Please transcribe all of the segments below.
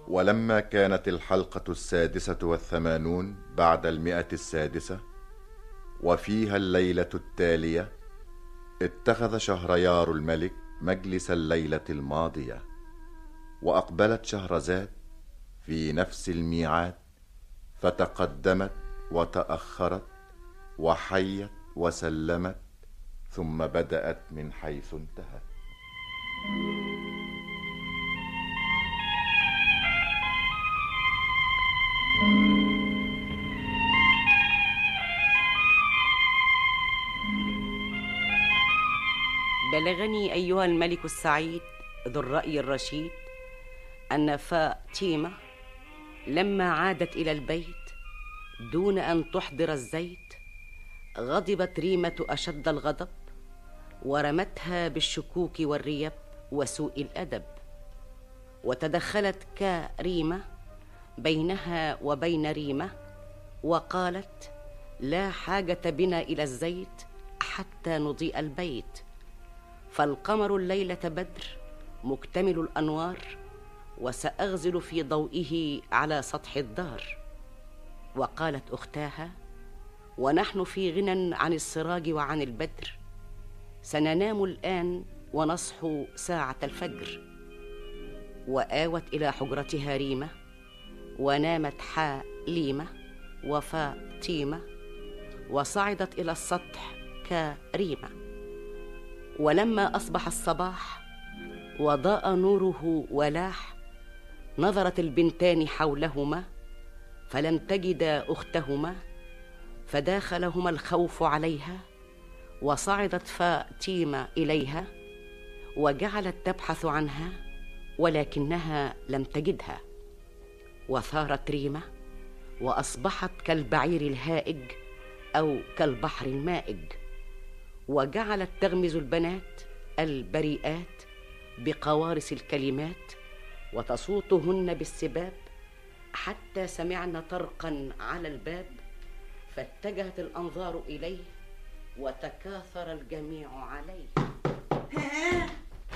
ولما كانت الحلقة السادسة والثمانون بعد المئة السادسة وفيها الليلة التالية اتخذ شهريار الملك مجلس الليلة الماضية وأقبلت شهرزاد في نفس الميعاد فتقدمت وتأخرت وحيت وسلمت ثم بدأت من حيث انتهت بلغني أيها الملك السعيد ذو الرأي الرشيد أن فاطمة لما عادت إلى البيت دون أن تحضر الزيت غضبت ريمة أشد الغضب ورمتها بالشكوك والريب وسوء الأدب وتدخلت كريمة بينها وبين ريمة وقالت لا حاجة بنا إلى الزيت حتى نضيء البيت فالقمر الليلة بدر مكتمل الأنوار وسأغزل في ضوئه على سطح الدار وقالت أختاها ونحن في غنى عن السراج وعن البدر سننام الآن ونصحو ساعة الفجر وآوت إلى حجرتها ريمة ونامت حاليمة وفاطمة وصعدت إلى السطح كريمة ولما أصبح الصباح وضاء نوره ولاح نظرت البنتان حولهما فلم تجدا أختهما فداخلهما الخوف عليها وصعدت فاطمة إليها وجعلت تبحث عنها ولكنها لم تجدها وثارت ريمة وأصبحت كالبعير الهائج أو كالبحر المائج وجعلت تغمز البنات البريئات بقوارص الكلمات وتصوتهن بالسباب حتى سمعن طرقا على الباب فاتجهت الانظار اليه وتكاثر الجميع عليه ها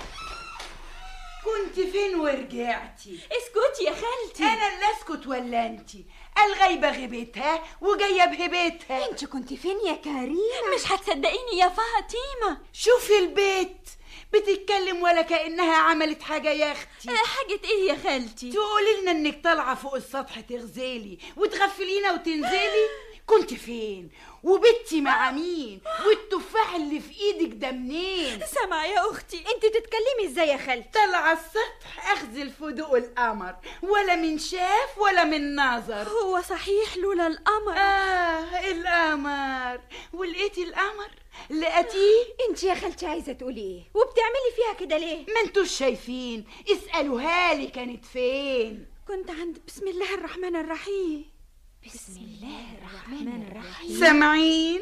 كنت فين ورجعتي اسكتي يا خالتي انا اللي اسكت ولا انتي الغيبة غيبتها وجاية بهبتها انت كنت فين يا كريمة مش هتصدقيني يا فاطمة شوفي البيت بتتكلم ولا كأنها عملت حاجة يا أختي آه، حاجة ايه يا خالتي تقولي لنا إنك طالعة فوق السطح تغزلي وتغفلينا وتنزلي كنت فين وبنتي مع مين والتفاح اللي في ايدك ده منين سامعة يا اختي انت تتكلمي ازاي يا خالتي طلع السطح اخذل في ضوء القمر ولا من شاف ولا من نظر هو صحيح لولا القمر اه القمر ولقيتي القمر لقيتيه انت يا خالتي عايزه تقولي ايه وبتعملي فيها كده ليه ما انتوش شايفين اسالوها لي كانت فين كنت عند بسم الله الرحمن الرحيم بسم الله الرحمن الرحيم سامعين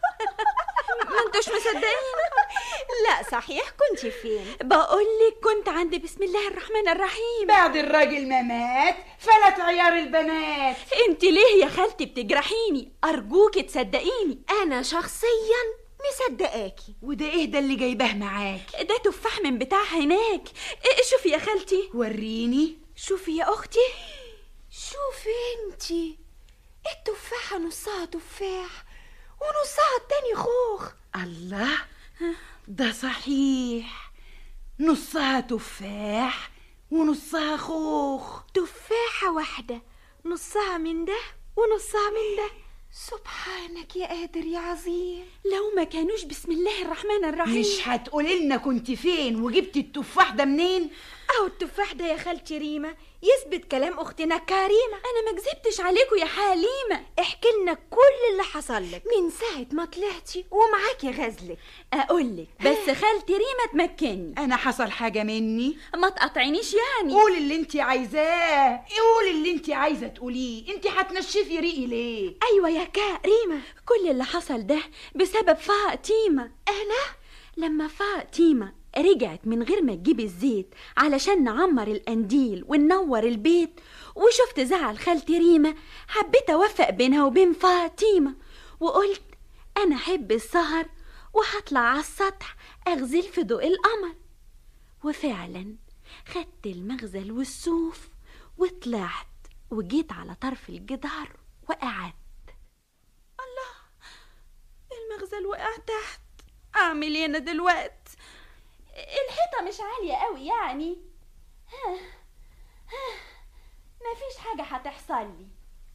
ما انتوش مصدقين لا صحيح كنت فين بقولك كنت عند بسم الله الرحمن الرحيم بعد الراجل ما مات فلت عيار البنات انت ليه يا خالتي بتجرحيني ارجوكي تصدقيني انا شخصيا مصدقاكي وده ايه ده اللي جايباه معاك ده تفاح من بتاع هناك إيه، شوفي يا خالتي وريني شوفي يا اختي شوفي انتي التفاحة نصها تفاح ونصها التاني خوخ الله ده صحيح نصها تفاح ونصها خوخ تفاحة واحدة نصها من ده ونصها من ده سبحانك يا قادر يا عظيم لو ما كانوش بسم الله الرحمن الرحيم مش هتقولي لنا كنت فين وجبتي التفاح ده منين اهو التفاح ده يا خالتي ريما يثبت كلام اختنا كريمة انا ما كذبتش عليكم يا حليمه احكي لنا كل اللي حصل لك من ساعة ما طلعتي ومعاكي غزلك اقولك بس خالتي ريما تمكني انا حصل حاجه مني ما تقطعينيش يعني قولي اللي انت عايزاه قولي اللي انت عايزه تقوليه انت هتنشفي ريقي ليه ايوه يا كريمه كل اللي حصل ده بسبب فاطمه انا لما فاطمه رجعت من غير ما تجيب الزيت علشان نعمر القنديل وننور البيت وشفت زعل خالتي ريما حبيت اوفق بينها وبين فاطمه وقلت انا احب السهر وهطلع على السطح اغزل في ضوء القمر وفعلا خدت المغزل والصوف وطلعت وجيت على طرف الجدار وقعدت الله المغزل وقع تحت اعمل ايه انا دلوقت الحيطه مش عاليه قوي يعني ها ها مفيش حاجه هتحصل لي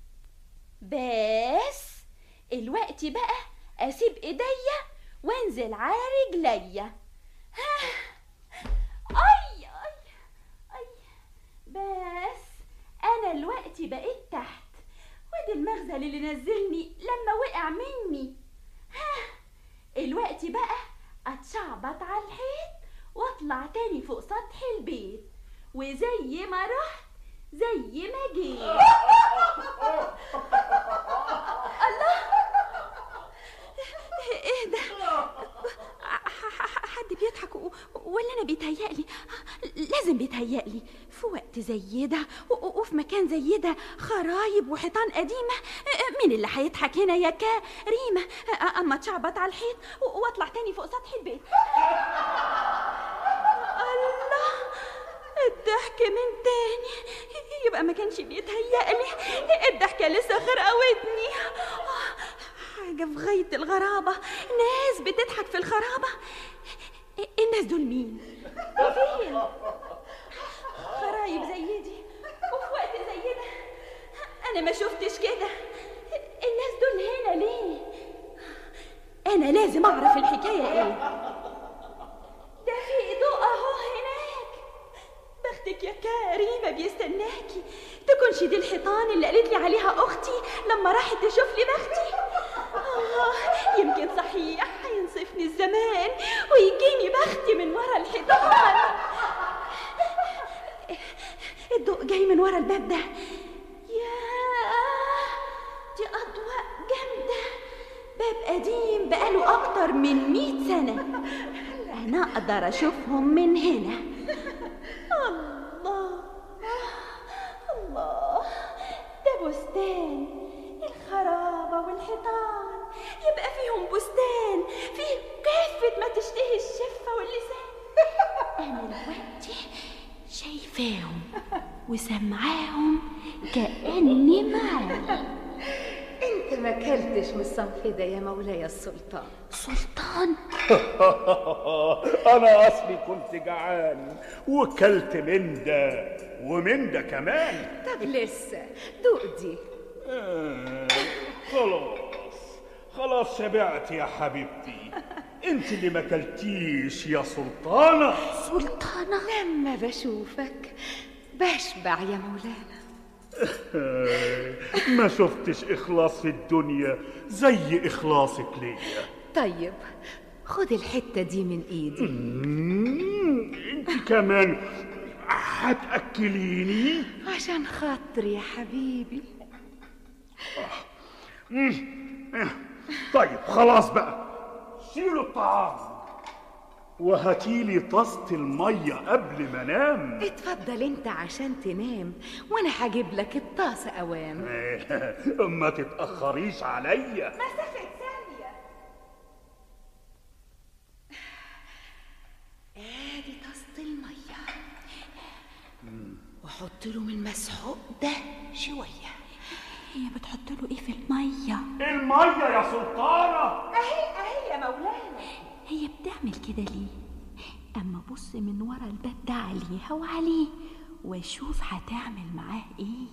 بس الوقت بقى اسيب ايديا وانزل على رجليا ها اي اي اي بس انا الوقت بقيت تحت وادي المغزل اللي نزلني لما وقع مني ها الوقت بقى اتشعبط على الحيط واطلع تاني فوق سطح البيت وزي ما رحت زي ما جيت ايه ده ح- ح- ح- حد بيضحك و- ولا انا بيتهيألي لازم بيتهيألي في وقت زي ده و- و- وفي مكان زي ده خرايب وحيطان قديمة مين اللي هيضحك هنا يا كريمة اما اتشعبط على الحيط و- واطلع تاني فوق سطح البيت الله الضحك من تاني يبقى ما كانش بيتهيألي الضحكة لسه خرقوتني حاجة في غاية الغرابة ناس بتضحك في الخرابة الناس دول مين؟ فين؟ خرايب زي دي وفي وقت زي ده أنا ما شفتش كده الناس دول هنا ليه؟ أنا لازم أعرف الحكاية إيه ده في ضوء أهو هناك بختك يا كريمة بيستناكي تكونش دي الحيطان اللي قالت لي عليها أختي لما راحت تشوف لي بختي آه يمكن صحيح هينصفني الزمان ويجيني بختي من ورا الحيطان الضوء جاي من ورا الباب ده ياه دي أضواء جامدة باب قديم بقاله أكتر من مئة سنة أنا أقدر أشوفهم من هنا الله الله ده بستان الخرابة والحيطان يبقى فيهم بستان فيه كافة ما تشتهي الشفة واللسان أنا دلوقتي شايفاهم وسمعاهم كأني معاهم انت ما كلتش من الصنف ده يا مولاي السلطان سلطان انا اصلي كنت جعان وكلت من ده ومن ده كمان طب لسه دوق دي آه، خلاص خلاص شبعت يا حبيبتي انت اللي ما كلتيش يا سلطانه سلطانة لما بشوفك بشبع يا مولانا آه، ما شفتش اخلاص في الدنيا زي اخلاصك ليا طيب خد الحتة دي من ايدي مم، انت كمان هتاكليني عشان خاطري يا حبيبي طيب خلاص بقى شيلوا الطعام وهاتيلي طاسة المية قبل ما انام اتفضل انت عشان تنام وانا هجيب لك الطاسة اوام ما تتأخريش عليا مسافة ثانية ادي طاسة المية وحط له من المسحوق ده شوية هي بتحط له ايه في المية المية يا سلطانة اهي اهي يا مولانا هي بتعمل كده ليه اما بص من ورا الباب ده عليها وعليه واشوف هتعمل معاه ايه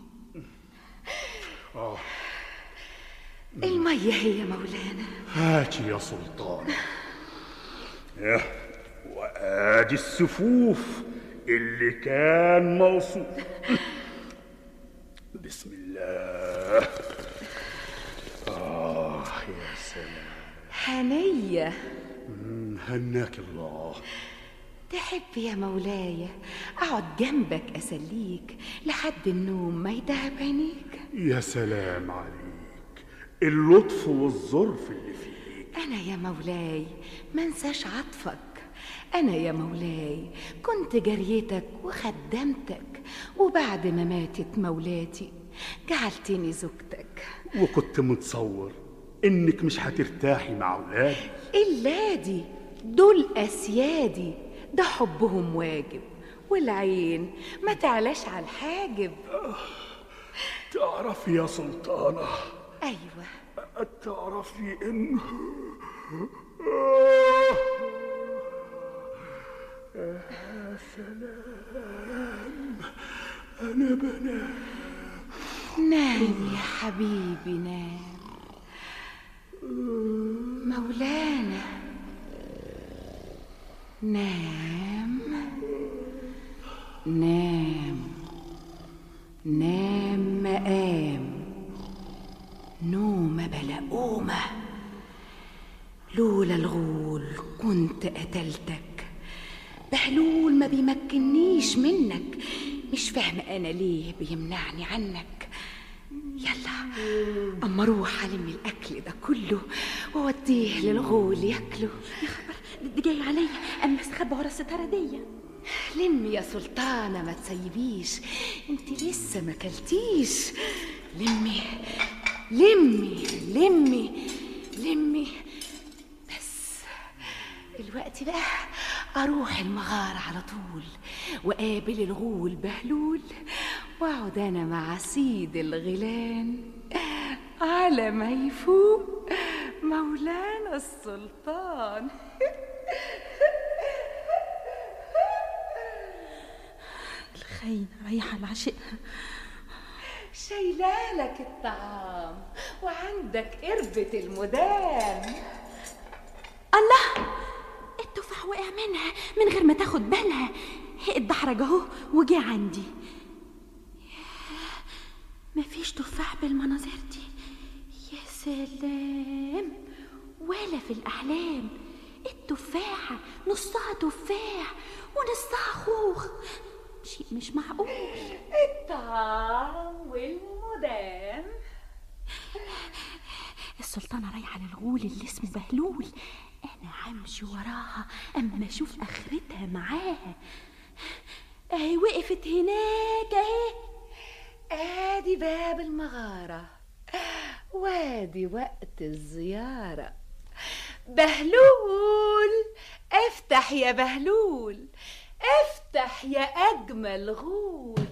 المية هي يا مولانا هاتي يا سلطانة إيه، وادي السفوف اللي كان موصوف بسم الله آه يا سلام هنية هناك الله تحب يا مولاي اقعد جنبك اسليك لحد النوم ما يدهب عينيك يا سلام عليك اللطف والظرف اللي فيك انا يا مولاي ما انساش عطفك انا يا مولاي كنت جريتك وخدمتك وبعد ما ماتت مولاتي جعلتني زوجتك وكنت متصور انك مش هترتاحي مع اولادي إلا دي دول أسيادي ده حبهم واجب والعين ما تعلاش على الحاجب تعرفي يا سلطانة أيوة تعرفي إن يا سلام أنا بنام نام يا حبيبي نام مولانا نام نام نام مقام نومة بلا قومة لولا الغول كنت قتلتك بهلول ما بيمكننيش منك مش فاهمة أنا ليه بيمنعني عنك يلا أما أروح ألم الأكل ده كله وأوديه للغول ياكله يا خبر دي جاي عليا اما استخبى ورا الستاره دي لمي يا سلطانة ما تسيبيش انت لسه ما كلتيش لمي لمي لمي لمي بس دلوقتي بقى اروح المغارة على طول وقابل الغول بهلول واقعد انا مع سيد الغيلان على ما يفوق مولانا السلطان الخاينه رايحه لعشقها شايلالك الطعام وعندك قربة المدام الله التفاح وقع منها من غير ما تاخد بالها اتدحرج اهو وجه عندي ياه، مفيش تفاح بالمناظر دي يا سلام ولا في الأحلام التفاحة نصها تفاح ونصها خوخ شيء مش معقول الطعام والمدام السلطانة رايحة للغول اللي اسمه بهلول أنا همشي وراها أما أشوف آخرتها معاها أهي وقفت هناك أهي ادي باب المغارة وادي وقت الزيارة بهلول افتح يا بهلول افتح يا اجمل غول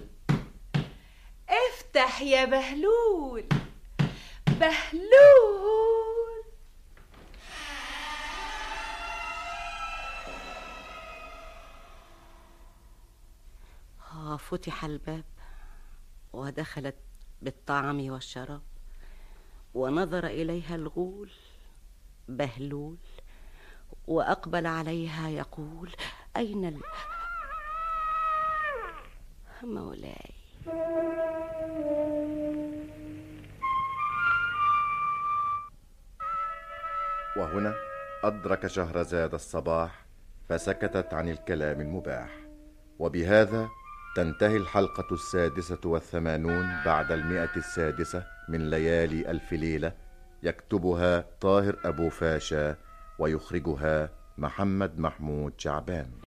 افتح يا بهلول بهلول آه، فتح الباب ودخلت بالطعام والشراب ونظر إليها الغول بهلول وأقبل عليها يقول أين ال... مولاي وهنا أدرك شهرزاد الصباح فسكتت عن الكلام المباح وبهذا تنتهي الحلقة السادسة والثمانون بعد المئة السادسة من ليالي ألف ليلة يكتبها طاهر أبو فاشا ويخرجها محمد محمود شعبان